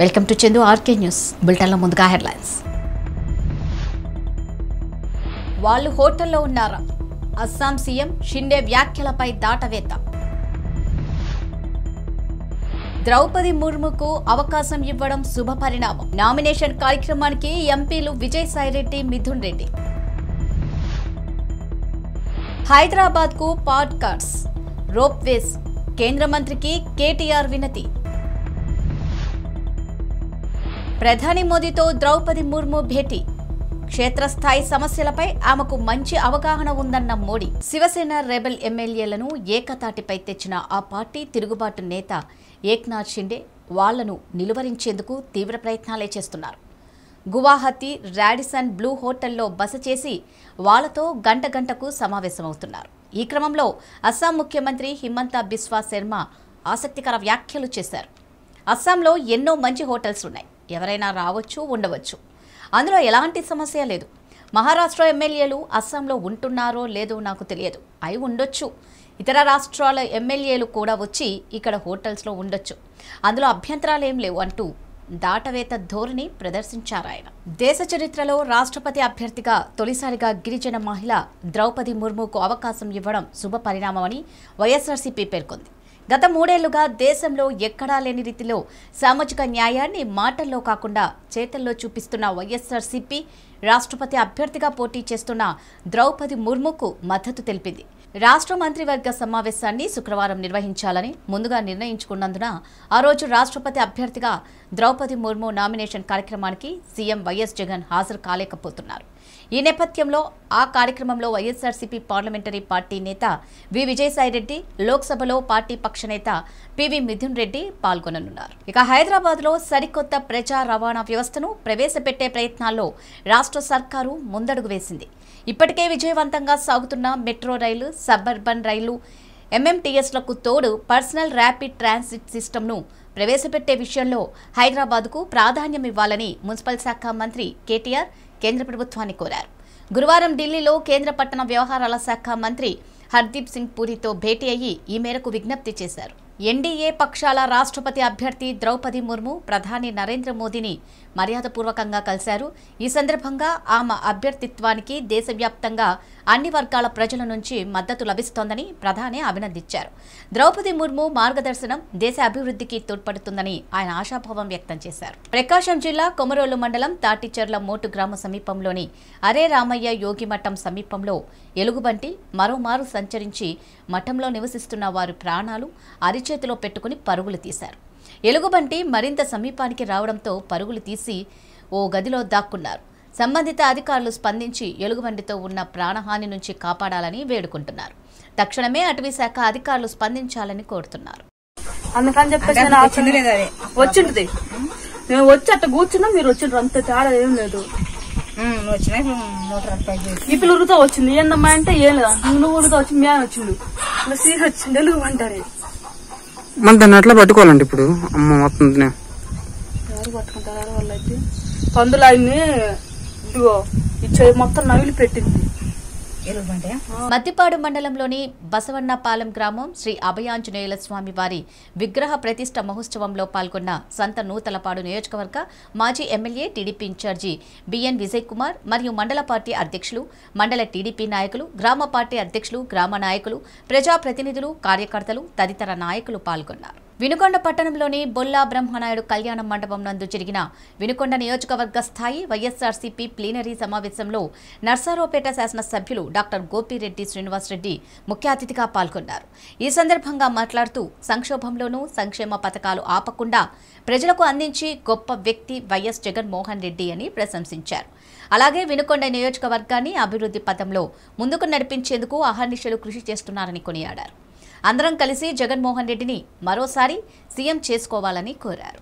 Welcome to Chandu RK news బులెటిన్లో ముందుగా headlines వాళ్ళు హోటల్లో ఉన్నారా అస్సాం సీఎం షిండే వ్యాఖ్యలపై దాటవేత ద్రౌపది ముర్ముకు అవకాశం ఇవ్వడం శుభ పరిణామం నామినేషన్ కార్యక్రమానికి ఎంపీలు విజయసాయిరెడ్డి మిథున్ రెడ్డి హైదరాబాద్ కు పాడ్ కార్స్ రోప్ వేస్ కేంద్ర మంత్రికి కేటీఆర్ వినతి ప్రధాని మోదీతో ద్రౌపది ముర్ము భేటీ క్షేత్రస్థాయి సమస్యలపై ఆమెకు మంచి అవగాహన ఉందన్న మోడీ శివసేన రెబెల్ ఎమ్మెల్యేలను ఏకతాటిపై తెచ్చిన ఆ పార్టీ తిరుగుబాటు నేత ఏక్నాథ్ షిండే వాళ్లను నిలువరించేందుకు తీవ్ర ప్రయత్నాలే చేస్తున్నారు గువాహతి రాడిసన్ బ్లూ హోటల్లో బస చేసి వాళ్లతో గంట గంటకు సమావేశమవుతున్నారు ఈ క్రమంలో అస్సాం ముఖ్యమంత్రి హిమంత బిస్వా శర్మ ఆసక్తికర వ్యాఖ్యలు చేశారు అస్సాంలో ఎన్నో మంచి హోటల్స్ ఉన్నాయి ఎవరైనా రావచ్చు ఉండవచ్చు అందులో ఎలాంటి సమస్య లేదు మహారాష్ట్ర ఎమ్మెల్యేలు అస్సాంలో ఉంటున్నారో లేదో నాకు తెలియదు అయి ఉండొచ్చు ఇతర రాష్ట్రాల ఎమ్మెల్యేలు కూడా వచ్చి ఇక్కడ హోటల్స్లో ఉండొచ్చు అందులో అభ్యంతరాలు ఏం లేవు అంటూ దాటవేత ధోరణి ప్రదర్శించారు ఆయన దేశ చరిత్రలో రాష్ట్రపతి అభ్యర్థిగా తొలిసారిగా గిరిజన మహిళ ద్రౌపది ముర్ముకు అవకాశం ఇవ్వడం శుభ పరిణామమని వైఎస్ఆర్సీపీ పేర్కొంది గత మూడేళ్లుగా దేశంలో ఎక్కడా లేని రీతిలో సామాజిక న్యాయాన్ని మాటల్లో కాకుండా చేతల్లో చూపిస్తున్న వైఎస్ఆర్సీపీ రాష్ట్రపతి అభ్యర్థిగా పోటీ చేస్తున్న ద్రౌపది ముర్ముకు మద్దతు తెలిపింది రాష్ట్ర మంత్రివర్గ సమావేశాన్ని శుక్రవారం నిర్వహించాలని ముందుగా నిర్ణయించుకున్నందున ఆ రోజు రాష్ట్రపతి అభ్యర్థిగా ద్రౌపది ముర్ము నామినేషన్ కార్యక్రమానికి సీఎం వైఎస్ జగన్ హాజరు కాలేకపోతున్నారు ఈ నేపథ్యంలో ఆ కార్యక్రమంలో వైఎస్ఆర్సీపీ పార్లమెంటరీ పార్టీ నేత వి విజయసాయిరెడ్డి లోక్సభలో పార్టీ పక్ష నేత పివి మిథున్ రెడ్డి పాల్గొననున్నారు ఇక హైదరాబాద్లో సరికొత్త ప్రజా రవాణా వ్యవస్థను ప్రవేశపెట్టే ప్రయత్నాల్లో రాష్ట్ర సర్కారు ముందడుగు వేసింది ఇప్పటికే విజయవంతంగా సాగుతున్న మెట్రో రైలు సబర్బన్ రైలు ఎంఎంటీఎస్లకు తోడు పర్సనల్ ర్యాపిడ్ ట్రాన్సిట్ సిస్టమ్ను ప్రవేశపెట్టే విషయంలో హైదరాబాద్కు ప్రాధాన్యం ఇవ్వాలని మున్సిపల్ శాఖ మంత్రి కేటీఆర్ కేంద్ర ప్రభుత్వాన్ని కోరారు గురువారం ఢిల్లీలో కేంద్ర పట్టణ వ్యవహారాల శాఖ మంత్రి హర్దీప్ సింగ్ పూరితో భేటీ అయ్యి ఈ మేరకు విజ్ఞప్తి చేశారు ఎన్డీఏ పక్షాల రాష్ట్రపతి అభ్యర్థి ద్రౌపది ముర్ము ప్రధాని నరేంద్ర మోదీని మర్యాదపూర్వకంగా కలిశారు ఈ సందర్భంగా ఆమె అభ్యర్థిత్వానికి దేశవ్యాప్తంగా అన్ని వర్గాల ప్రజల నుంచి మద్దతు లభిస్తోందని ప్రధాని అభినందించారు ద్రౌపది ముర్ము మార్గదర్శనం దేశ అభివృద్ధికి తోడ్పడుతుందని ఆయన ఆశాభావం వ్యక్తం చేశారు ప్రకాశం జిల్లా కొమరోలు మండలం తాటిచెర్ల మోటు గ్రామ సమీపంలోని అరే రామయ్య యోగి మఠం సమీపంలో ఎలుగుబంటి మరోమారు సంచరించి మఠంలో నివసిస్తున్న వారి ప్రాణాలు అరిచేతిలో పెట్టుకుని పరుగులు తీశారు ఎలుగుబంటి మరింత సమీపానికి రావడంతో పరుగులు తీసి ఓ గదిలో దాక్కున్నారు సంబంధిత అధికారులు స్పందించి ఎలుగుబంటితో ఉన్న ప్రాణహాని నుంచి కాపాడాలని వేడుకుంటున్నారు తక్షణమే అటవీ శాఖ అధికారులు స్పందించాలని కోరుతున్నారు అందుకని చెప్పేసి నేను ఆపేసి- వచ్చింటది మేము వచ్చి అట్ట కూర్చున్నా మీరు వచ్చిండ్రు అంత తేడా ఏం లేదు వచ్చినా నూట రూపాయలు ఈ పిల్ల ఉరుతా వచ్చింది ఏందమ్మా అంటే ఏం లేదా నువ్వు ఉరుతా వచ్చి మీ ఆయన వచ్చిండు ఇలా సీర వచ్చింది ఎలుగు అంటారు మన దాన్ని ఎట్లా పట్టుకోవాలండి ఇప్పుడు అమ్మ మొత్తం దినే. ఎవరు పట్టుకుంటారు వాళ్ళైతే పందులు ఆయన్ని ఇదిగో ఇచ్చే మొత్తం నవిలి పెట్టింది ఎలుగుబంటే మద్దిపాడు మండలంలోని బసవన్నపాలెం గ్రామం శ్రీ అభయాంజనేయుల స్వామి వారి విగ్రహ ప్రతిష్ట మహోత్సవంలో పాల్గొన్న సంత నూతలపాడు నియోజకవర్గ మాజీ MLA TDP incharge BN Vijay Kumar మరియు మండల పార్టీ అధ్యక్షులు మండల టీడీపీ నాయకులు గ్రామ పార్టీ అధ్యక్షులు గ్రామ నాయకులు ప్రజాప్రతినిధులు కార్యకర్తలు తదితర నాయకులు పాల్గొన్నారు వినుకొండ పట్టణంలోని బొల్లా బ్రహ్మనాయుడు కళ్యాణ మండపం నందు జరిగిన వినుకొండ నియోజకవర్గ స్థాయి వైఎస్ఆర్సీపీ ప్లీనరీ సమావేశంలో నర్సారావుపేట శాసనసభ్యులు డాక్టర్ గోపిరెడ్డి శ్రీనివాసరెడ్డి ముఖ్య అతిథిగా పాల్గొన్నారు ఈ సందర్భంగా మాట్లాడుతూ సంక్షోభంలోనూ సంక్షేమ పథకాలు ఆపకుండా ప్రజలకు అందించి గొప్ప వ్యక్తి వైఎస్ జగన్మోహన్ రెడ్డి అని ప్రశంసించారు అలాగే వినుకొండ నియోజకవర్గాన్ని అభివృద్ధి పథంలో ముందుకు నడిపించేందుకు అహర్నిశలు కృషి చేస్తున్నారని కొనియాడారు అందరం కలిసి జగన్మోహన్ రెడ్డిని మరోసారి సీఎం చేసుకోవాలని కోరారు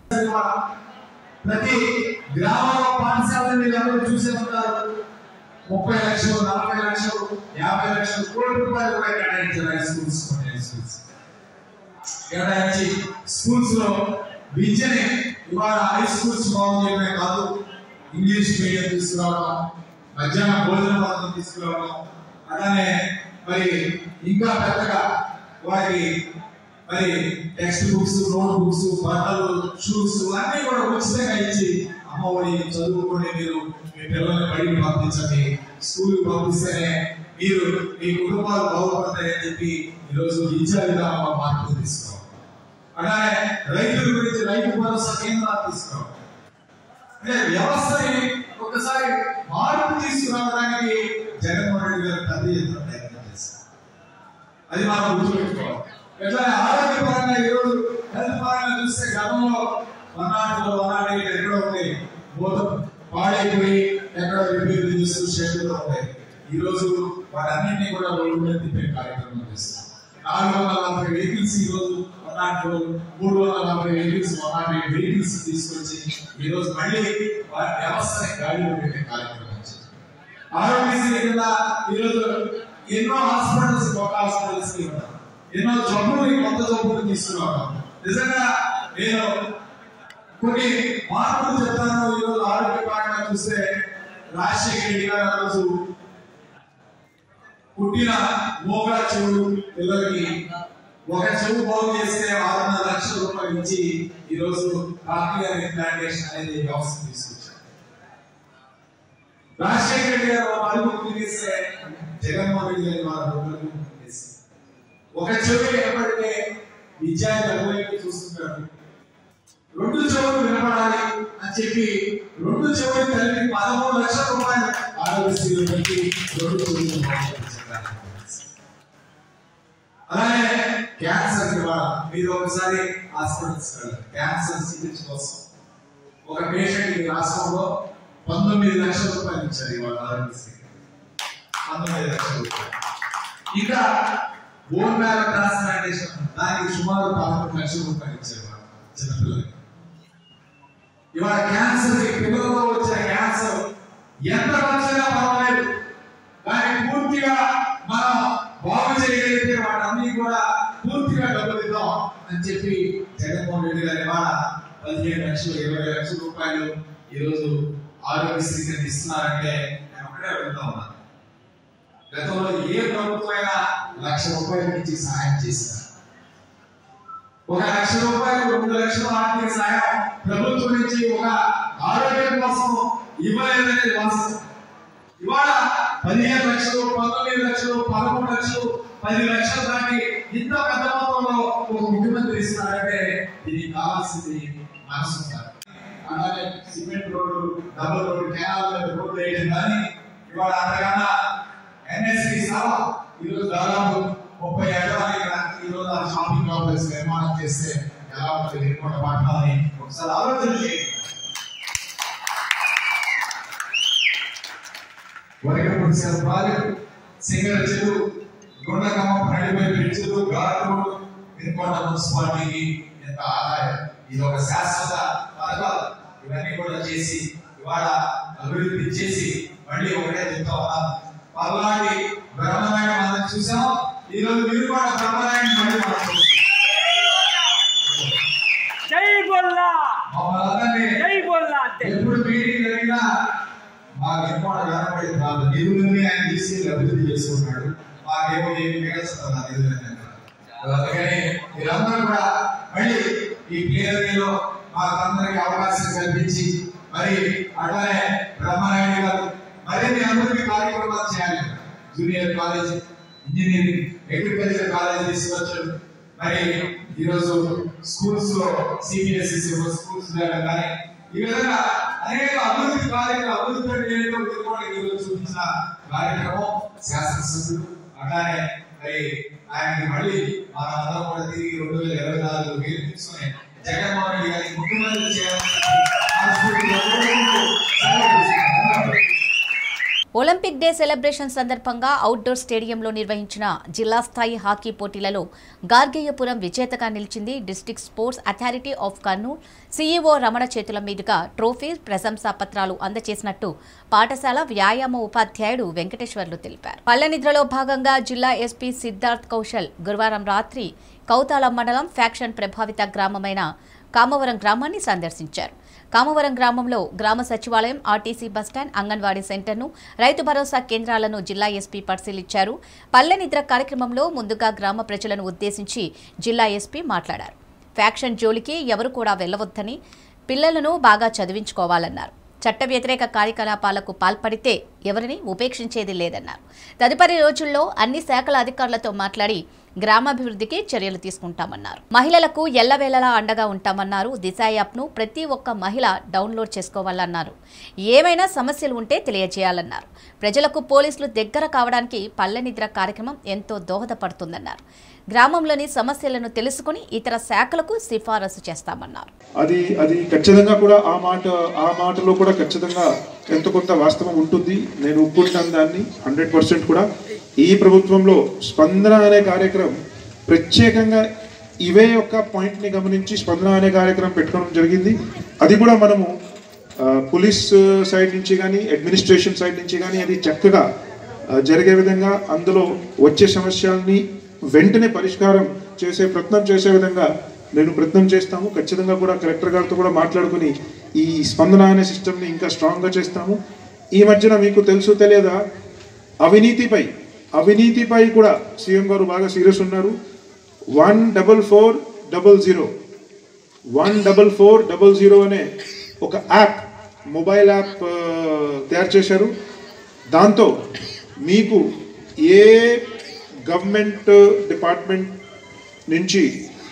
ప్రతి గ్రామ పాఠశాలని మీరు అందరూ చూసే ఉంటారు ముప్పై లక్షలు నలభై లక్షలు యాభై లక్షలు కోటి రూపాయలు కూడా కేటాయించారు హై స్కూల్స్ కొన్ని హై స్కూల్స్ కేటాయించి స్కూల్స్ లో విద్యని ఇవాళ హై స్కూల్స్ బాగు చేయడమే కాదు ఇంగ్లీష్ మీడియం తీసుకురావడం మధ్యాహ్న భోజన పథకం తీసుకురావడం అలానే మరి ఇంకా పెద్దగా వారికి మరి టెక్స్ట్ బుక్స్ నోట్ బుక్స్ బట్టలు షూస్ అన్ని కూడా ఉచితంగా ఇచ్చి అమ్మఒడి చదువుకొని మీరు మీ పిల్లల్ని బడికి పంపించండి స్కూల్ పంపిస్తేనే మీరు మీ కుటుంబాలు బాగుపడతాయని చెప్పి ఈరోజు విద్యా విధానంలో మార్పులు తీసుకురావాలి అలాగే రైతుల గురించి రైతు భరోసా కేంద్రాలు తీసుకురావాలి అంటే వ్యవస్థని ఒకసారి మార్పు తీసుకురావడానికి జగన్మోహన్ రెడ్డి గారు పెద్ద ఎత్తున ప్రయత్నం చేశారు అది మనం గుర్తుపెట్టుకోవాలి ఎట్లా ఆరోగ్యపరంగా ఈరోజు హెల్త్ పరంగా చూస్తే గతంలో వనాటిలో వనాటి ఎక్కడో ఉంది మొత్తం పాడైపోయి ఎక్కడో రిపేర్ చేస్తూ షెడ్యూల్ ఉంటాయి ఈ రోజు వాటన్నింటినీ కూడా రోడ్డు మీద తిప్పే కార్యక్రమం చేస్తాం నాలుగు వందల నలభై వెహికల్స్ ఈ రోజు వనాటిలో మూడు వందల నలభై వెహికల్స్ వనాటి వెహికల్స్ తీసుకొచ్చి ఈ రోజు మళ్ళీ వారి వ్యవస్థని గాడిలో పెట్టే కార్యక్రమం చేస్తాం ఆరోగ్యశ్రీ కింద ఈరోజు ఎన్నో హాస్పిటల్స్ కొత్త హాస్పిటల్స్ కి ఉన్నాం. ఎన్నో జబ్బులు కొత్త జబ్బులు తీసుకున్నాం నిజంగా నేను కొన్ని మార్పులు చెప్తాను ఈరోజు ఆరోగ్య పరంగా చూస్తే రాజశేఖర రెడ్డి గారు ఆ రోజు పుట్టిన మోగా చెవులు పిల్లలకి ఒక చెవు బాగు చేస్తే ఆరున్నర లక్షల రూపాయలు ఇచ్చి ఈరోజు కాక్లియర్ ఇంప్లాంటేషన్ అనేది వ్యవస్థ తీసుకొచ్చారు రాజశేఖర రెడ్డి గారు ఒక అడుగు ముందుకేస్తే జగన్మోహన్ రెడ్డి గారు వారు ఒక అడుగు ముందుకేసి ఒక చెవి ఏర్పడితే విద్యార్థి అటువైపు చూస్తుంటారు రెండు చెవులు వినపడాలి అని చెప్పి రెండు చెవులు కలిపి పదమూడు లక్షల రూపాయలు ఆరోగ్యశ్రీలో పెట్టి రెండు చెవులు అలాగే క్యాన్సర్ ఇవాళ మీరు ఒకసారి హాస్పిటల్స్ క్యాన్సర్ చికిత్స కోసం ఒక పేషెంట్ ఈ రాష్ట్రంలో పంతొమ్మిది లక్షల రూపాయలు ఇచ్చారు ఇవాళ ఆరోగ్యశ్రీ పంతొమ్మిది లక్షల రూపాయలు ఇంకా బోన్ మ్యారో ట్రాన్స్ప్లాంటేషన్ దానికి సుమారు పదకొండు లక్షల రూపాయలు ఇచ్చారు ఇవాళ చిన్నపిల్లలకి ఇవాళ క్యాన్సర్ ఈ పిల్లల్లో వచ్చే క్యాన్సర్ ఎంత వచ్చినా పర్వాలేదు దాన్ని పూర్తిగా మనం బాగు చేయగలిగితే వాటన్ని కూడా పూర్తిగా డబ్బులిద్దాం అని చెప్పి జగన్మోహన్ రెడ్డి గారి ఇవాళ పదిహేను లక్షలు ఇరవై లక్షల రూపాయలు ఈరోజు ఆరోగ్యశ్రీ కింద ఇస్తున్నారంటే నేను ఒకటే అడుగుతా ఉన్నాను గతంలో ఏ ప్రభుత్వం అయినా లక్ష రూపాయలు ఇచ్చి సహాయం చేశారు ఒక లక్ష రూపాయలు రెండు లక్షల ఆర్థిక సాయం ప్రభుత్వం నుంచి ఒక ఆరోగ్యం కోసం ఇవ్వలేదనేది వాస్తవం ఇవాళ పదిహేను లక్షలు పంతొమ్మిది లక్షలు పదమూడు లక్షలు పది లక్షలు దాటి ఇంత పెద్ద మొత్తంలో ఒక ముఖ్యమంత్రి ఇస్తున్నారంటే దీనికి కావాల్సింది మనసు ఉండాలి. అలాగే cement road double road canal మీద రోడ్డు వేయడం కానీ ఇవాళ అంతకన్నా ఎన్ఎస్పి సభ ఈరోజు దాదాపు ముప్పై ఎకరాలు ఇక్కడ ఈరోజు ఆ షాపింగ్ కాంప్లెక్స్ నిర్మాణం చేస్తే ఎలా ఉంటుంది నిర్మాణ పట్టాలని ఒకసారి ఆలోచన చేయండి వరకపూడి సార్ ప్రాజెక్ట్ సింగర్ చెరువు గుండకమ్మ నడిపై బ్రిడ్జ్లు ఘాట్ రోడ్ వినుకొండ మున్సిపాలిటీకి ఎంత ఆదాయం ఇది ఒక శాశ్వత పథకాలు ఇవన్నీ కూడా చేసి ఇవాళ అభివృద్ధి చేసి మళ్ళీ ఒకటే చెప్తా ఉన్నాం పల్నాటి బ్రహ్మనాయుడు మనం చూసాం ఈ రోజు మీరు కూడా బ్రహ్మనాయుడు మళ్ళీ మనం చూస్తాం. జై బొల్లా మమ్మల్ని అందరినీ జై బొల్లా అంతే ఎప్పుడు మీటింగ్ జరిగినా మా నిర్మాణ కనపడేది కాదు నిధులన్నీ ఆయన తీసి అభివృద్ధి చేసుకున్నాడు మాకేమో ఏమి మిగల్చుతారు ఆ నిధులన్నీ అందుకని మీరందరూ కూడా మళ్ళీ ఈ ప్లేయర్లో మాకందరికి అవకాశం కల్పించి మరి అట్లానే బ్రహ్మనాయుడు గారు మరిన్ని అభివృద్ధి కార్యక్రమాలు చేయాలి junior college engineering agriculture college తీసుకొచ్చాడు మరి ఈరోజు స్కూల్స్ లో సిబిఎస్ఈ స్కూల్స్ కానీ ఈ విధంగా అనేక అభివృద్ధి కార్యక్రమాలు అభివృద్ధి అంటే ఏంటో తెలుసుకోవడానికి ఈరోజు చూపించిన కార్యక్రమం శాసనసభ్యులు అట్లానే మరి ఆయనకి మళ్ళీ మనందరం కూడా తిరిగి రెండు వేల ఇరవై నాలుగు వేలు తీసుకుని జగన్మోహన్ రెడ్డి గారిని ముఖ్యమంత్రి చేయాలని మనస్ఫూర్తిగా కోరుకుంటూ సెలవు తీసుకుంటున్నాను. ఒలింపిక్ డే సెలబ్రేషన్ సందర్భంగా అవుట్డోర్ స్టేడియంలో నిర్వహించిన జిల్లా స్థాయి హాకీ పోటీలలో గార్గేయపురం విజేతగా నిలిచింది district sports authority of Kurnool CEO Ramana చేతుల మీదుగా ట్రోఫీ ప్రశంసా పత్రాలు అందజేసినట్టు పాఠశాల వ్యాయామ ఉపాధ్యాయుడు వెంకటేశ్వర్లు తెలిపారు పల్లెనిద్రలో భాగంగా జిల్లా ఎస్పీ సిద్ధార్థ్ కౌశల్ గురువారం రాత్రి కౌతాళం మండలం ఫ్యాక్షన్ ప్రభావిత గ్రామమైన కామవరం గ్రామాన్ని సందర్శించారు కామవరం గ్రామంలో గ్రామ సచివాలయం ఆర్టీసీ బస్టాండ్ అంగన్వాడీ సెంటర్ను రైతు భరోసా కేంద్రాలను జిల్లా ఎస్పీ పరిశీలించారు పల్లె నిద్ర కార్యక్రమంలో ముందుగా గ్రామ ప్రజలను ఉద్దేశించి జిల్లా ఎస్పీ మాట్లాడారు ఫ్యాక్షన్ జోలికి ఎవరు కూడా వెళ్లవద్దని పిల్లలను బాగా చదివించుకోవాలన్నారు చట్ట వ్యతిరేక కార్యకలాపాలకు పాల్పడితే ఎవరిని ఉపేక్షించేది లేదన్నారు తదుపరి రోజుల్లో అన్ని శాఖల అధికారులతో మాట్లాడి గ్రామాభివృద్ధికి చర్యలు తీసుకుంటామన్నారు మహిళలకు ఎల్లవేళలా అండగా ఉంటామన్నారు దిశ యాప్ను ప్రతి ఒక్క మహిళ డౌన్లోడ్ చేసుకోవాలన్నారు ఏమైనా సమస్యలు ఉంటే తెలియజేయాలన్నారు ప్రజలకు పోలీసులు దగ్గర కావడానికి పల్లె నిద్ర కార్యక్రమం ఎంతో దోహదపడుతుందన్నారు గ్రామంలోని సమస్యలను తెలుసుకుని ఇతర శాఖలకు సిఫారసు చేస్తామన్నారు అది అది ఖచ్చితంగా కూడా ఆ మాట ఆ మాటలో కూడా ఖచ్చితంగా ఎంత కొంత వాస్తవం ఉంటుంది నేను ఒప్పుకుంటాను దాన్ని హండ్రెడ్ పర్సెంట్ కూడా ఈ ప్రభుత్వంలో స్పందన అనే కార్యక్రమం ప్రత్యేకంగా ఇవే యొక్క పాయింట్ని గమనించి స్పందన అనే కార్యక్రమం పెట్టుకోవడం జరిగింది అది కూడా మనము ఆ, పోలీస్ సైడ్ నుంచి కానీ అడ్మినిస్ట్రేషన్ సైడ్ నుంచి కానీ అది చక్కగా ఆ, జరిగే విధంగా అందులో వచ్చే సమస్యల్ని వెంటనే పరిష్కారం చేసే ప్రయత్నం చేసే విధంగా నేను ప్రయత్నం చేస్తాము ఖచ్చితంగా కూడా కలెక్టర్ గారితో కూడా మాట్లాడుకుని ఈ స్పందన అనే సిస్టమ్ని ఇంకా స్ట్రాంగ్గా చేస్తాము ఈ మధ్యన మీకు తెలుసు తెలియదా అవినీతిపై అవినీతిపై కూడా సీఎం గారు బాగా సీరియస్ ఉన్నారు one double four double zero one double four double zero అనే ఒక యాప్ మొబైల్ యాప్ ఆ, తయారు చేశారు దాంతో మీకు ఏ గవర్నమెంట్ డిపార్ట్మెంట్ నుంచి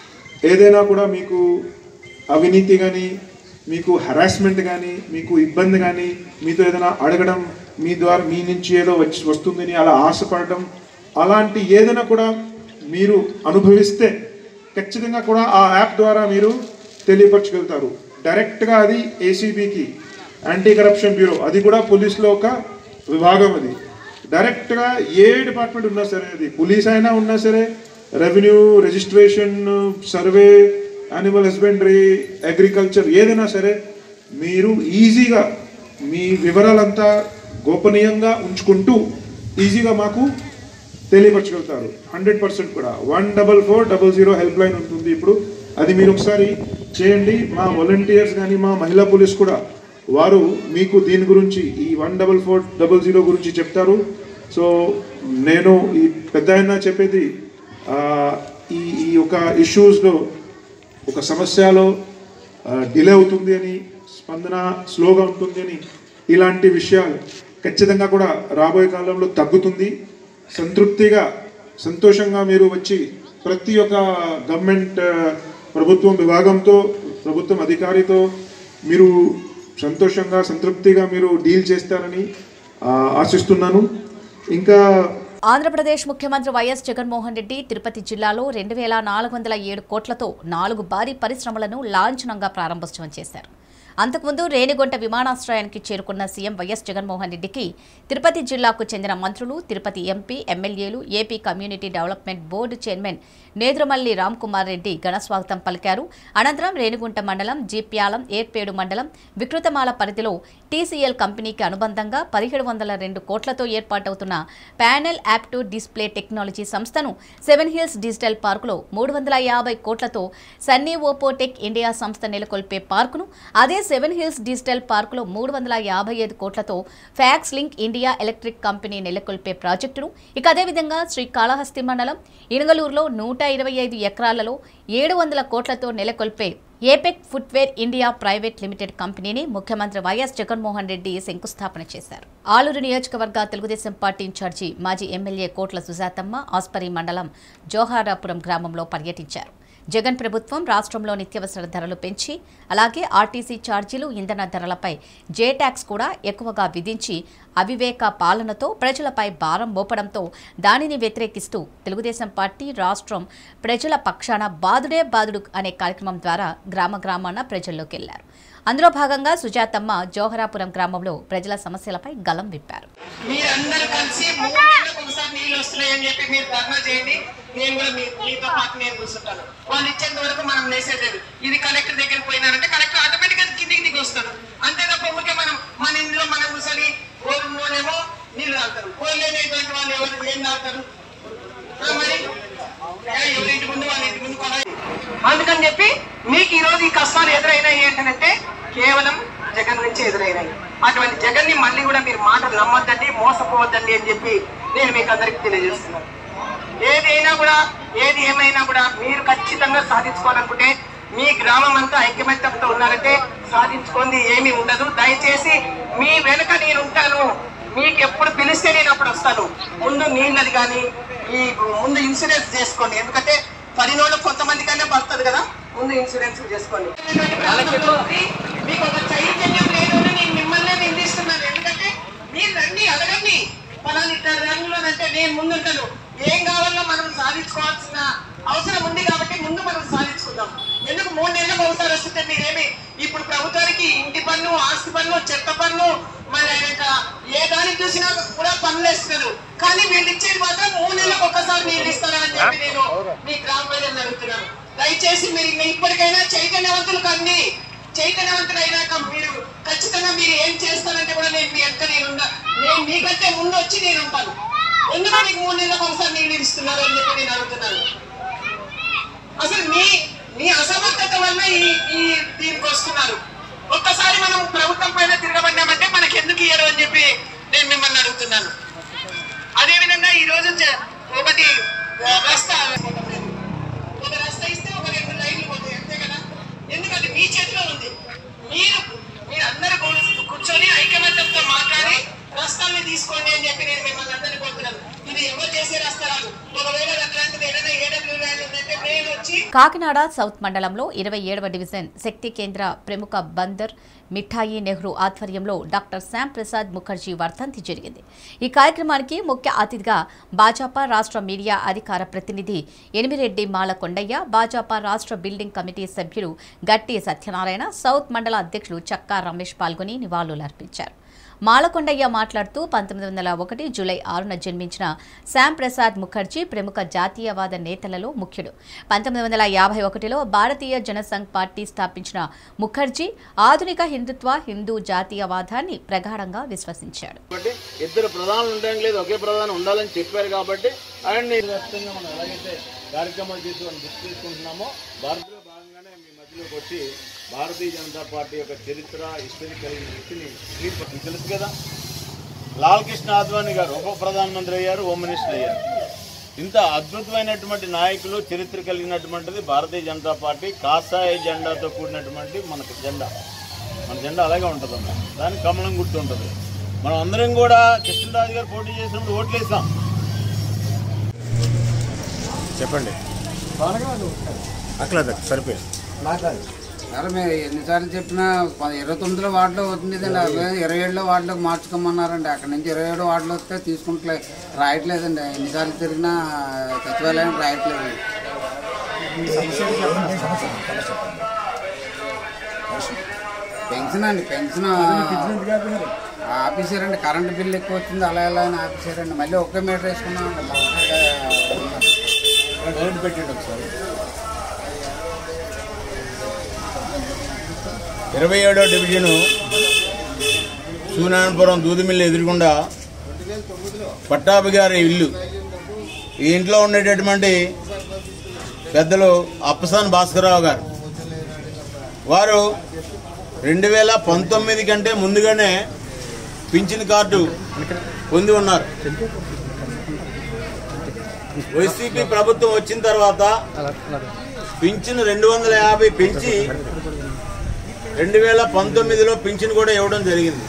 ఏదైనా కూడా మీకు అవినీతి కానీ మీకు హరాస్మెంట్ కానీ మీకు ఇబ్బంది కానీ మీతో ఏదైనా అడగడం మీ ద్వారా మీ నుంచి ఏదో వచ్చి వస్తుందని అలా ఆశపడడం అలాంటి ఏదైనా కూడా మీరు అనుభవిస్తే ఖచ్చితంగా కూడా ఆ యాప్ ద్వారా మీరు తెలియపరచగలుగుతారు డైరెక్ట్గా అది ఏసీబీకి యాంటీ కరప్షన్ బ్యూరో అది కూడా పోలీస్లో ఒక విభాగం అది డైరెక్ట్గా ఏ డిపార్ట్మెంట్ ఉన్నా సరే అది పోలీస్ అయినా ఉన్నా సరే revenue registration survey animal husbandry agriculture ఏదైనా సరే మీరు ఈజీగా మీ వివరాలంతా గోపనీయంగా ఉంచుకుంటూ ఈజీగా మాకు తెలియపరచగలుగుతారు హండ్రెడ్ పర్సెంట్ కూడా one double four double zero help line ఉంటుంది ఇప్పుడు అది మీరు ఒకసారి చేయండి మా వాలంటీర్స్ కానీ మా మహిళా పోలీస్ కూడా వారు మీకు దీని గురించి ఈ one double four double zero గురించి చెప్తారు సో నేను ఈ పెద్ద ఆయన చెప్పేది ఆ, ఈ ఈ యొక్క ఇష్యూస్లో ఒక సమస్యలో డిలే అవుతుంది అని స్పందన స్లోగా ఉంటుంది అని ఇలాంటి విషయాలు ఖచ్చితంగా కూడా రాబోయే కాలంలో తగ్గుతుంది సంతృప్తిగా సంతోషంగా మీరు వచ్చి ప్రతి ఒక్క గవర్నమెంట్ ఆ, ప్రభుత్వం విభాగంతో ప్రభుత్వం అధికారితో మీరు సంతోషంగా సంతృప్తిగా మీరు డీల్ చేస్తారని ఆ, ఆశిస్తున్నాను ఇంకా ఆంధ్రప్రదేశ్ ముఖ్యమంత్రి వైఎస్ జగన్మోహన్ రెడ్డి తిరుపతి జిల్లాలో రెండు వేల నాలుగు వందల ఏడు కోట్లతో నాలుగు భారీ పరిశ్రమలను లాంఛనంగా ప్రారంభోత్సవం చేశారు అంతకుముందు రేణిగుంట విమానాశ్రయానికి చేరుకున్న సీఎం వైఎస్ జగన్మోహన్ రెడ్డికి తిరుపతి జిల్లాకు చెందిన మంత్రులు తిరుపతి ఎంపీ ఎమ్మెల్యేలు AP community development board chairman Nedurumalli Ramkumar Reddy ఘనస్వాగతం పలికారు అనంతరం రేణిగుంట మండలం జీప్యాలం ఏర్పేడు మండలం వికృతమాల పరిధిలో టీసీఎల్ కంపెనీకి అనుబంధంగా పదిహేడు వందల రెండు కోట్లతో ఏర్పాటవుతున్న panel app to display technology సంస్థను సెవెన్ హిల్స్ డిజిటల్ పార్కులో మూడు వందల యాభై కోట్లతో సన్నీ ఓపోటెక్ ఇండియా సంస్థ నెలకొల్పే పార్కును అదే సెవెన్ హిల్స్ డిజిటల్ పార్కులో మూడు వందల యాభై ఐదు కోట్లతో fax link India electric company నెలకొల్పే ప్రాజెక్టును ఇక అదేవిధంగా శ్రీకాళహస్తి మండలం ఇనుగలూరులో నూట ఇరవై ఐదు ఎకరాలలో ఏడు వందల కోట్లతో నెలకొల్పే ఏపెక్ ఫుట్వేర్ ఇండియా ప్రైవేట్ లిమిటెడ్ కంపెనీని ముఖ్యమంత్రి వైఎస్ జగన్మోహన్ రెడ్డి శంకుస్థాపన చేశారు ఆలూరు నియోజకవర్గ తెలుగుదేశం పార్టీ ఇన్ఛార్జి మాజీ ఎమ్మెల్యే కోట్ల సుజాతమ్మ ఆస్పరి మండలం జోహారాపురం గ్రామంలో పర్యటించారు జగన్ ప్రభుత్వం రాష్ట్రంలో నిత్యావసర ధరలు పెంచి అలాగే ఆర్టీసీ ఛార్జీలు ఇంధన ధరలపై జే ట్యాక్స్ కూడా ఎక్కువగా విధించి అవివేక పాలనతో ప్రజలపై భారం మోపడంతో దానిని వ్యతిరేకిస్తూ తెలుగుదేశం పార్టీ రాష్ట్రం ప్రజల పక్షాన బాదుడే బాదుడు అనే కార్యక్రమం ద్వారా గ్రామ గ్రామాన ప్రజల్లోకి వెళ్లారు అందులో భాగంగా సుజాతమ్మ జోహరాపురం గ్రామంలో ప్రజల సమస్యలపై గలం విప్పారు మీరందరూ కలిసి మూడు నెలలకు ఒకసారి నీళ్ళు వస్తున్నాయని చెప్పి మీరు ధర్నా చేయండి నేను కూడా మీ మీతో పాటు నేను కూర్చుంటాను వాళ్ళు ఇచ్చేంత వరకు మనం నేసేది ఇది కలెక్టర్ దగ్గరికి పోయినారంటే కలెక్టర్ ఆటోమేటిక్ గా కిందికి దిగి వస్తాడు అంతే తప్ప ఊరికే మనం మన ఇంట్లో మనం కూర్చొని బోరులోనేమో నీళ్ళు తాగుతారు బోరు లేనటువంటి వాళ్ళు ఎవరు ఏం తాగుతారు ఆ మరి ఏ, ఎవరింటి ముందు వాళ్ళ ఇంటి ముందు కొనాలి అందుకని చెప్పి మీకు ఈ రోజు ఈ కష్టాలు ఎదురైనాయి ఏంటంటే కేవలం జగన్ నుంచి ఎదురైనాయి అటువంటి జగన్ ని మళ్ళీ కూడా మీరు మాటలు నమ్మొద్దండి మోసపోవద్దండి అని చెప్పి నేను మీకు అందరికి తెలియజేస్తున్నాను ఏదైనా కూడా ఏది ఏమైనా కూడా మీరు ఖచ్చితంగా సాధించుకోవాలనుకుంటే మీ గ్రామం అంతా ఐక్యమత్యంతో ఉన్నారంటే సాధించుకుంది ఏమీ ఉండదు దయచేసి మీ వెనుక నేను ఉంటాను మీకు ఎప్పుడు పిలిస్తే నేను అప్పుడు వస్తాను ముందు నీళ్ళది కానీ ఈ ముందు ఇన్సూరెన్స్ చేసుకోండి ఎందుకంటే పదినోళ్ళు కొంతమంది కన్నా పడుతుంది కదా ముందు ఇన్సూరెన్స్ చేసుకోండి మీకు ఒక చైతన్యం లేదు అని నేను మిమ్మల్ని నిందిస్తున్నాను ఎందుకంటే మీరు రండి అడగండి పలాని ఇద్దరు రంగులోనంటే నేను ముందుంటాను ఏం కావాలో మనం సాధించుకోవాల్సిన అవసరం ఉంది కాబట్టి ముందు మనం సాధించుకుందాం ఎందుకు మూడు నెలలకు ఒకసారి వస్తుంటే మీరేమి ఇప్పుడు ప్రభుత్వానికి ఇంటి పన్ను ఆస్తి పన్ను చెత్త పన్ను మరి ఇంకా ఏ దాన్ని చూసినా కూడా పన్నులు వేస్తున్నారు కానీ వీళ్ళు ఇచ్చేది మాత్రం మూడు నెలలకు ఒక్కసారి మీరు ఇస్తారా అని చెప్పి నేను మీ గ్రామ ప్రజలను అడుగుతున్నాను దయచేసి మీరు ఇంకా ఇప్పటికైనా చైతన్యవంతులు కండి చైతన్యవంతులు అయినాక మీరు ఖచ్చితంగా మీరు ఏం చేస్తారంటే కూడా నేను మీ యొక్క నేను నేను మీకంటే ముందు వచ్చి నేను ఉంటాను ఎందుకు మీకు మూడు నెలలకు ఒకసారి నీళ్ళు ఇస్తున్నారు అని చెప్పి నేను అడుగుతున్నాను అసలు మీ మీ అసమర్థత వల్ల ఈ ఈ దీనికి వస్తున్నారు ఒక్కసారి మనం ప్రభుత్వం పైన తిరగబడినామంటే మనకి ఎందుకు ఇయ్యరు అని చెప్పి నేను మిమ్మల్ని అడుగుతున్నాను అదే విధంగా ఈ రోజు చ- ఒకటి ఆ, రస్తా ఒక రస్తా ఇస్తే ఒక రెండు లైన్లు పోతాయి అంతే కదా ఎందుకంటే మీ చేతిలో ఉంది మీరు మీరు అందరూ కూ- కూర్చొని ఐకమత్యంతో మాట్లాడి రస్తాన్ని తీసుకోండి అని చెప్పి నేను మిమ్మల్ని అందరినీ కోరుతున్నాను ఇది ఎవరు చేసే రస్తా కాదు ఒకవేళ అట్లాంటిది ఏదైనా ఏడబ్ల్యూ వ్యాన్ ఉందంటే నేను వచ్చి కాకినాడ సౌత్ మండలంలో ఇరవై ఏడవ డివిజన్ శక్తి కేంద్ర ప్రముఖ బందర్ మిఠాయి నెహ్రూ ఆధ్వర్యంలో డాక్టర్ శ్యామ్ ప్రసాద్ ముఖర్జీ వర్ధంతి జరిగింది ఈ కార్యక్రమానికి ముఖ్య అతిథిగా భాజపా రాష్ట్ర మీడియా అధికార ప్రతినిధి ఎనిమిరెడ్డి మాల కొండయ్య భాజపా రాష్ట్ర బిల్డింగ్ కమిటీ సభ్యులు గట్టి సత్యనారాయణ సౌత్ మండల అధ్యక్షులు చక్కా రమేష్ పాల్గొని నివాళులర్పించారు మాలకొండయ్య మాట్లాడుతూ పంతొమ్మిది వందల ఒకటి జూలై ఆరున జన్మించిన శ్యామ్ ప్రసాద్ ముఖర్జీ ప్రముఖ జాతీయవాద నేతలలో ముఖ్యుడు పంతొమ్మిది వందల యాభై ఒకటిలో భారతీయ జనసంఘ్ పార్టీ స్థాపించిన ముఖర్జీ ఆధునిక హిందుత్వ హిందూ జాతీయవాదాన్ని ప్రగాఢంగా విశ్వసించాడు కాబట్టి ఇద్దరు ప్రధానులు ఉండడం లేదు ఒకే ప్రధాని ఉండాలని చెప్పారు కాబట్టి ఆయన్ని వ్యాప్తంగా మనం ఎలాగైతే కార్యక్రమాలు తీసుకొని గుర్తు తీసుకుంటున్నామో భారత్లో భాగంగానే మీ మధ్యలోకి వచ్చి భారతీయ జనతా పార్టీ యొక్క చరిత్ర హిస్టరీ కలిగిన వ్యక్తిని మీకు తెలుసు కదా లాల్ కృష్ణ ఆద్వానీ గారు ఉప ప్రధానమంత్రి అయ్యారు హోమ్ మినిస్టర్ అయ్యారు ఇంత అద్భుతమైనటువంటి నాయకులు చరిత్ర కలిగినటువంటిది భారతీయ జనతా పార్టీ కాషాయ జెండాతో కూడినటువంటి మనకు జెండా మన జెండా అలాగే ఉంటుందమ్మా దానికి కమలం గుర్తు ఉంటుంది మనం అందరం కూడా కృష్ణరాజు గారు పోటీ చేసినప్పుడు ఓట్లు వేసాం చెప్పండి అట్లా సరిపోయింది సార్ మేము ఎన్నిసార్లు చెప్పినా ప- ఇరవై తొమ్మిదిలో వార్డులో అవుతుంది కదండి అదే ఇరవై ఏడులో వార్డులోకి మార్చుకోమన్నారండి అక్కడ నుంచి ఇరవై ఏడు వార్డులో వస్తే తీసుకుంటలే రాయట్లేదండి ఎన్నిసార్లు తిరిగినా సచివాలయానికి రాయట్లేదు పెన్షన్ అండి పెన్షన్ ఆపేసారండి కరెంట్ బిల్ ఎక్కువ వచ్చింది అలా ఎలా అని ఆపేసారండి మళ్ళీ ఒకే మీటర్ వేసుకున్నామండి కరెంట్ పెట్టండి ఒకసారి ఇరవై ఏడో డివిజను సూనాయనపురం దూదిమిల్లి ఎదురుగుండా పట్టాభి గారి ఇల్లు ఈ ఇంట్లో ఉండేటటువంటి పెద్దలు అప్పసాన్ భాస్కరరావు గారు వారు రెండు వేల పంతొమ్మిది కంటే ముందుగానే పింఛన్ కార్డు పొంది ఉన్నారు వైసీపీ ప్రభుత్వం వచ్చిన తర్వాత పింఛన్ రెండు వందల యాభై పెంచి రెండు వేల పంతొమ్మిదిలో పింఛన్ కూడా ఇవ్వడం జరిగింది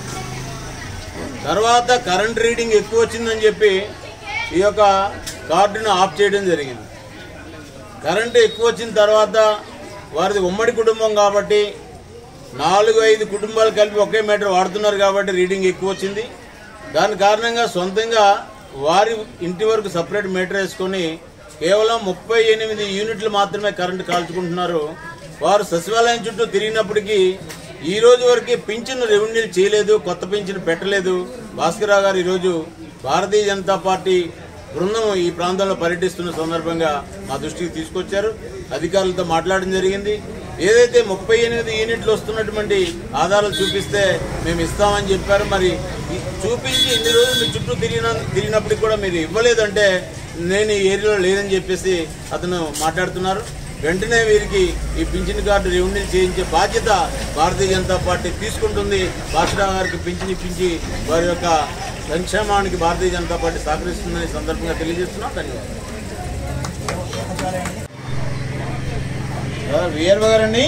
తర్వాత కరెంట్ రీడింగ్ ఎక్కువ వచ్చిందని చెప్పి ఈ యొక్క కార్డును ఆఫ్ చేయడం జరిగింది కరెంటు ఎక్కువ వచ్చిన తర్వాత వారిది ఉమ్మడి కుటుంబం కాబట్టి నాలుగు ఐదు కుటుంబాలు కలిపి ఒకే మీటర్ వాడుతున్నారు కాబట్టి రీడింగ్ ఎక్కువ వచ్చింది దాని కారణంగా సొంతంగా వారి ఇంటి వరకు సపరేట్ మీటర్ వేసుకొని కేవలం ముప్పై ఎనిమిది యూనిట్లు మాత్రమే కరెంటు కాల్చుకుంటున్నారు వారు సచివాలయం చుట్టూ తిరిగినప్పటికీ ఈ రోజు వరకు పింఛన్ రెవెన్యూలు చేయలేదు కొత్త పింఛన్ పెట్టలేదు భాస్కరరావు గారు ఈరోజు భారతీయ జనతా పార్టీ బృందం ఈ ప్రాంతంలో పర్యటిస్తున్న సందర్భంగా మా దృష్టికి తీసుకొచ్చారు అధికారులతో మాట్లాడడం జరిగింది ఏదైతే ముప్పై ఎనిమిది యూనిట్లు వస్తున్నటువంటి ఆధారాలు చూపిస్తే మేము ఇస్తామని చెప్పారు మరి ఈ- చూపించి ఇన్ని రోజులు మీ చుట్టూ తిరిగిన తిరిగినప్పటికి కూడా మీరు ఇవ్వలేదంటే నేను ఈ ఏరియాలో లేదని చెప్పేసి అతను మాట్లాడుతున్నారు వెంటనే వీరికి ఈ పింఛన్ కార్డు రెవెన్యూ చేయించే బాధ్యత భారతీయ జనతా పార్టీ తీసుకుంటుంది భాషరావు గారికి పింఛన్ ఇప్పించి వారి యొక్క సంక్షేమానికి భారతీయ జనతా పార్టీ సహకరిస్తుందని ఈ సందర్భంగా తెలియజేస్తున్నాం ధన్యవాదాలు హలో విఆర్ఓ గారండి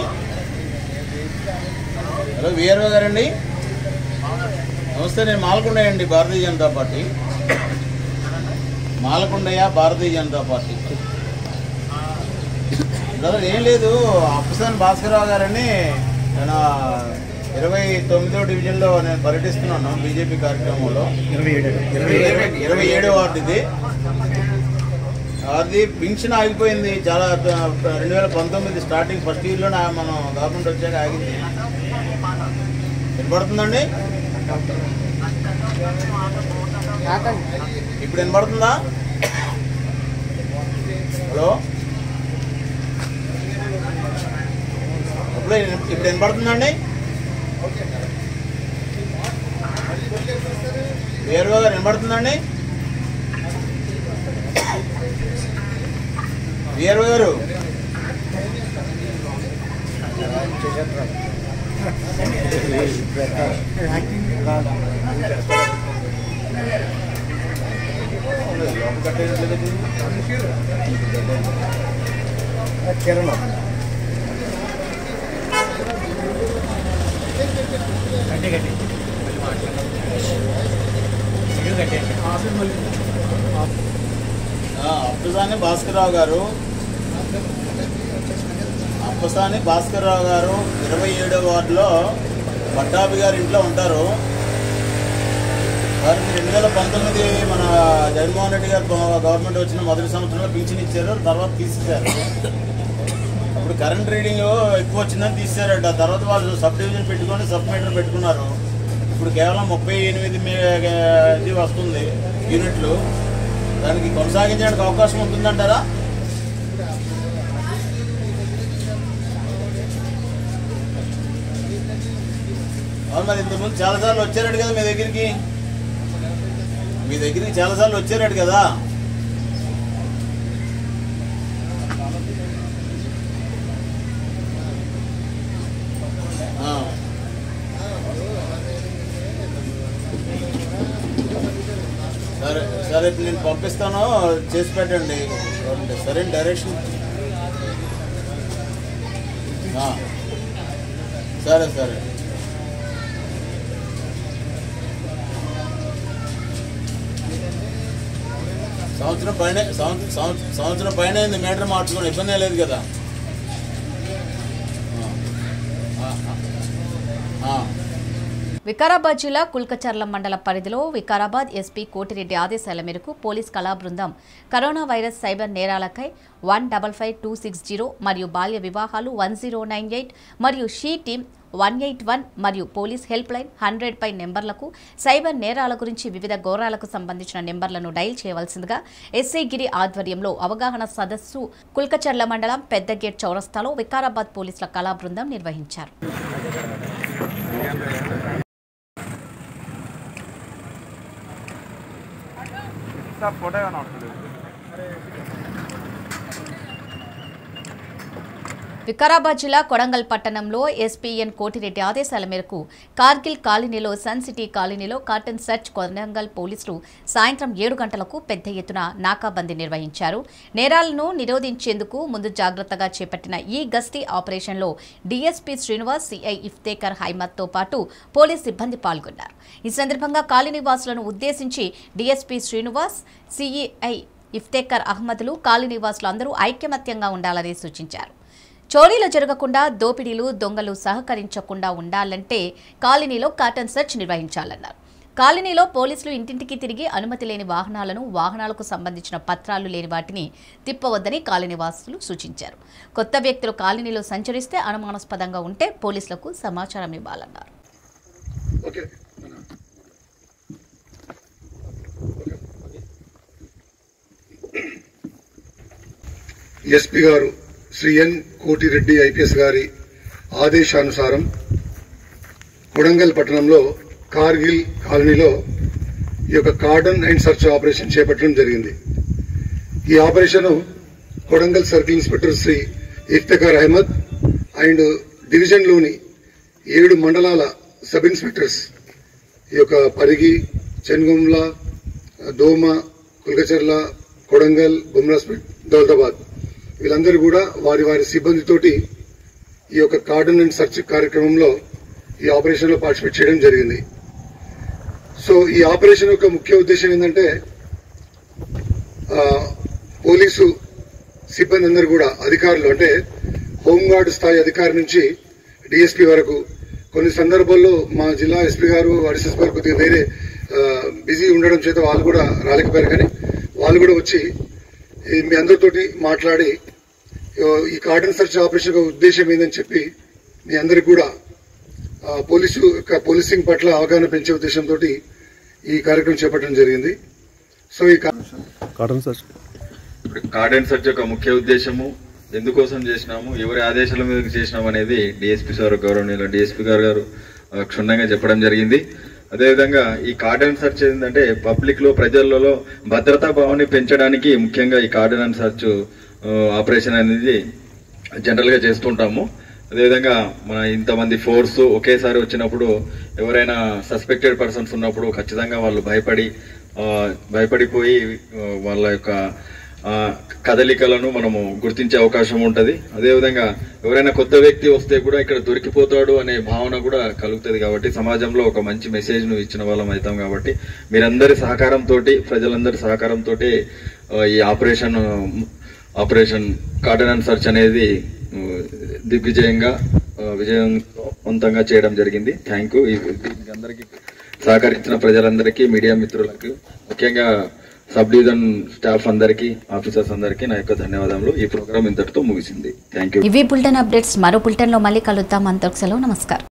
హలో విఆర్ఓ గారండి నమస్తే నేను మాలకొండయ్య అండి Bharatiya Janata party Malakondaiah Bharatiya Janata party brother ఏం లేదు అప్పసాని భాస్కరరావు గారని నేను ఇరవై తొమ్మిదో డివిజన్లో నేను పర్యటిస్తున్నాను బీజేపీ కార్యక్రమంలో ఇరవై ఇరవై ఏడో వార్డు ఇది అది పింఛన్ ఆగిపోయింది చాలా రెండు వేల పంతొమ్మిది స్టార్టింగ్ ఫస్ట్ ఇయర్లో మనం గవర్నమెంట్ వచ్చాక ఆగింది వినపడుతుందండి ఇప్పుడు వినపడుతుందా హలో ఇప్పుడు ఇప్పుడు వినపడుతుందండి వేరుగా గారు వినపడుతుందండి వీఆర్ఓ గారు అప్పసాని భాస్కర్రావు గారు అప్పసాని భాస్కర్రావు గారు ఇరవై ఏడో వార్డులో పట్టాభి గారి ఇంట్లో ఉంటారు వారికి రెండు వేల పంతొమ్మిది మన జగన్మోహన్ రెడ్డి గారు గవర్నమెంట్ వచ్చిన మొదటి సంవత్సరంలో పింఛన్ ఇచ్చారు తర్వాత తీసేశారు అప్పుడు కరెంట్ రీడింగ్ ఎక్కువ వచ్చిందని తీసేశారట తర్వాత వాళ్ళు సబ్ డివిజన్ పెట్టుకొని సబ్ మీటర్ పెట్టుకున్నారు ఇప్పుడు కేవలం ముప్పై ఎనిమిది మీ- ఇది వస్తుంది యూనిట్లు దానికి కొనసాగించడానికి అవకాశం ఉంటుందంటారా అవును మరి ఇంతకుముందు చాలాసార్లు వచ్చారట కదా మీ దగ్గరికి మీ దగ్గరికి చాలాసార్లు వచ్చారట కదా ఆ. సరే సరే ఇప్పుడు నేను పంపిస్తాను చేసి పెట్టండి సరే డైరెక్షన్ ఆ. సరే సరే సంవత్సరం పైన సంవత్సరం సంవత్సరం- సంవత్సరం పైన అయింది మీటర్ మార్చుకోవడం ఇబ్బంది లేదు కదా ఆ. ఆ. ఆ. వికారాబాద్ జిల్లా కుల్కచర్ల మండల పరిధిలో వికారాబాద్ ఎస్పీ కోటిరెడ్డి ఆదేశాల మేరకు పోలీస్ కళా బృందం కరోనా వైరస్ సైబర్ నేరాలకై one double five two six zero మరియు బాల్య వివాహాలు వన్ జీరో నైన్ ఎయిట్ మరియు she team one eight one మరియు పోలీస్ హెల్ప్ లైన్ హండ్రెడ్ పై నెంబర్లకు సైబర్ నేరాల గురించి వివిధ ఘోరాలకు సంబంధించిన నెంబర్లను డైల్ చేయవలసిందిగా ఎస్ఐ గిరి ఆధ్వర్యంలో అవగాహన సదస్సు కుల్కచర్ల మండలం పెద్ద గేట్ చౌరస్తాలో వికారాబాద్ పోలీసుల కళా బృందం నిర్వహించారు వికారాబాద్ జిల్లా కొడంగల్ పట్టణంలో ఎస్పీఎన్ కోటిరెడ్డి ఆదేశాల మేరకు కార్గిల్ కాలనీలో సన్ సిటీ కాలనీలో కాటన్ సర్చ్ కొడంగల్ పోలీసులు సాయంత్రం ఏడు గంటలకు పెద్ద ఎత్తున నాకాబందీ నిర్వహించారు నేరాలను నిరోధించేందుకు ముందు జాగ్రత్తగా చేపట్టిన ఈ గస్తీ ఆపరేషన్లో డీఎస్పీ శ్రీనివాస్ సిఐ ఇఫ్తేకర్ హైమత్తో పాటు పోలీస్ సిబ్బంది పాల్గొన్నారు ఈ సందర్భంగా కాలనీ వాసులను ఉద్దేశించి డీఎస్పీ శ్రీనివాస్ సిఐ ఇఫ్తేకర్ అహ్మద్లు కాలనీ వాసులు అందరూ ఐక్యమత్యంగా ఉండాలని సూచించారు చోరీలు జరగకుండా దోపిడీలు దొంగలు సహకరించకుండా ఉండాలంటే కాలనీలో కాటన్ సెర్చ్ నిర్వహించాలన్నారు కాలనీలో పోలీసులు ఇంటింటికి తిరిగి అనుమతి లేని వాహనాలను వాహనాలకు సంబంధించిన పత్రాలు లేని వాటిని తిప్పవద్దని కాలనీ వాసులు సూచించారు కొత్త వ్యక్తులు కాలనీలో సంచరిస్తే అనుమానాస్పదంగా ఉంటే పోలీసులకు సమాచారం ఇవ్వాలన్నారు ఎస్పీ గారు శ్రీ ఎన్ కోటిరెడ్డి ఐపీఎస్ గారి ఆదేశానుసారం కొడంగల్ పట్టణంలో కార్గిల్ కాలనీలో ఈ యొక్క కార్డన్ అండ్ సర్చ్ ఆపరేషన్ చేపట్టడం జరిగింది ఈ operation Kodangal circle inspector Shri Iftekhar Ahmed and డివిజన్లోని ఏడు మండలాల సబ్ ఇన్స్పెక్టర్స్ ఈ యొక్క పరిగి చెన్గుమ్ల దోమ కుల్కచర్ల కొడంగల్ బుమ్రాస్పేట్ దౌలతాబాద్ వీళ్ళందరూ కూడా వారి వారి సిబ్బందితోటి ఈ యొక్క కార్డన్ అండ్ సర్చ్ కార్యక్రమంలో ఈ ఆపరేషన్ లో పార్టిసిపేట్ చేయడం జరిగింది సో ఈ ఆపరేషన్ యొక్క ముఖ్య ఉద్దేశం ఏంటంటే ఆ, పోలీసు సిబ్బంది అందరూ కూడా అధికారులు అంటే హోంగార్డ్ స్థాయి అధికారి నుంచి డిఎస్పీ వరకు కొన్ని సందర్భాల్లో మా జిల్లా ఎస్పీ గారు అడిషనల్ గారు కొద్దిగా వేరే బిజీ ఉండడం చేత వాళ్ళు కూడా రాలేకపోయారు కానీ వాళ్ళు కూడా వచ్చి ఈ మీ అందరితోటి మాట్లాడి ఆ, ఈ కార్డన్ సర్చ్ ఆపరేషన్ యొక్క ఉద్దేశం ఏందని చెప్పి మీ అందరికి కూడా ఆ, పోలీసు యొక్క పోలీసింగ్ పట్ల అవగాహన పెంచే ఉద్దేశంతో ఈ కార్యక్రమం చేపట్టడం జరిగింది సో ఈ కా- కాటన్ సర్చ్ ఇప్పుడు కార్డెన్ సర్చ్ యొక్క ముఖ్య ఉద్దేశము ఎందుకోసం చేసినాము ఎవరి ఆదేశాల మీద చేసినాము అనేది డిఎస్పీ సార్ గౌరవనీయులు డిఎస్పీ గారు గారు ఆ, క్షుణ్ణంగా చెప్పడం జరిగింది అదేవిధంగా ఈ కార్డన్ సర్చ్ ఏంటంటే పబ్లిక్ లో ప్రజలలో భద్రతా భావాన్ని పెంచడానికి ముఖ్యంగా ఈ కార్డన్ సర్చ్ ఆ, ఆపరేషన్ అనేది జనరల్ గా చేస్తుంటాము అదేవిధంగా మన ఇంతమంది ఫోర్స్ ఒకేసారి వచ్చినప్పుడు ఎవరైనా సస్పెక్టెడ్ పర్సన్స్ ఉన్నప్పుడు ఖచ్చితంగా వాళ్ళు భయపడి ఆ, భయపడిపోయి ఆ, వాళ్ళ యొక్క ఆ, కదలికలను మనము గుర్తించే అవకాశం ఉంటది అదేవిధంగా ఎవరైనా కొత్త వ్యక్తి వస్తే కూడా ఇక్కడ దొరికిపోతాడు అనే భావన కూడా కలుగుతుంది కాబట్టి సమాజంలో ఒక మంచి మెసేజ్ ను ఇచ్చిన వాళ్ళం అవుతాం కాబట్టి మీరందరి సహకారంతో ప్రజలందరి సహకారంతో ఈ operation operation cordon and search అనేది ఆ, దిగ్విజయంగా ఆ, విజయవంతంగా చేయడం జరిగింది థ్యాంక్ యూ దీనికి అందరికీ సహకరించిన ప్రజలందరికీ మీడియా మిత్రులకు ముఖ్యంగా సబ్ డివిజన్ స్టాఫ్ అందరికీ ఆఫీసర్స్ అందరికీ నా యొక్క ధన్యవాదాలు ఈ ప్రోగ్రాం ఇంతటితో ముగిసింది థ్యాంక్ యూ ఇవి బులెటిన్ అప్డేట్స్ మరో బులెటిన్లో మళ్ళీ కలుద్దాం అంతకు సెలవు నమస్కారం